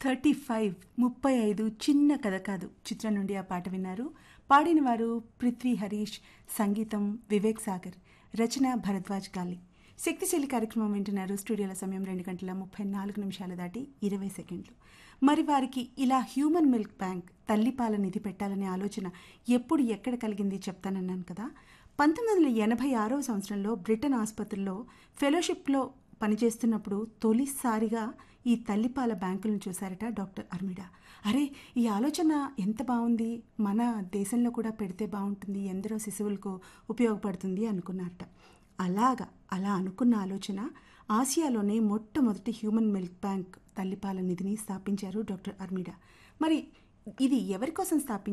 thirty five ముప్పై ఐదు చిన్న కథ కాదు చిత్రం నుండి ఆ పాట విన్నారు పాడిన వారు పృథ్వీ హరీష్ సంగీతం వివేక్ సాగర్ రచన భరద్వాజ్ గాలి శక్తిశైలి కార్యక్రమం వింటున్నారు స్టూడియోల సమయం రెండు గంటల ముప్పై నాలుగు నిమిషాలు దాటి ఇరవై సెకండ్లు మరి వారికి ఇలా హ్యూమన్ మిల్క్ బ్యాంక్ తల్లిపాల నిధి పెట్టాలనే ఆలోచన ఎప్పుడు ఎక్కడ కలిగింది చెప్తానన్నాను కదా పంతొమ్మిది వందల ఎనభై ఆరవ సంవత్సరంలో బ్రిటన్ ఆసుపత్రిలో ఫెలోషిప్లో పనిచేస్తున్నప్పుడు తొలిసారిగా ఈ తల్లిపాల బ్యాంకులను చూశారట డాక్టర్ అర్మిడా అరే ఈ ఆలోచన ఎంత బాగుంది మన దేశంలో కూడా పెడితే బాగుంటుంది ఎందరో శిశువులకు ఉపయోగపడుతుంది అనుకున్నారట అలాగా అలా అనుకున్న ఆలోచన ఆసియాలోనే మొట్టమొదటి హ్యూమన్ మిల్క్ బ్యాంక్ తల్లిపాల నిధిని స్థాపించారు డాక్టర్ అర్మిడా మరి ఇది ఎవరి కోసం స్థాపించారు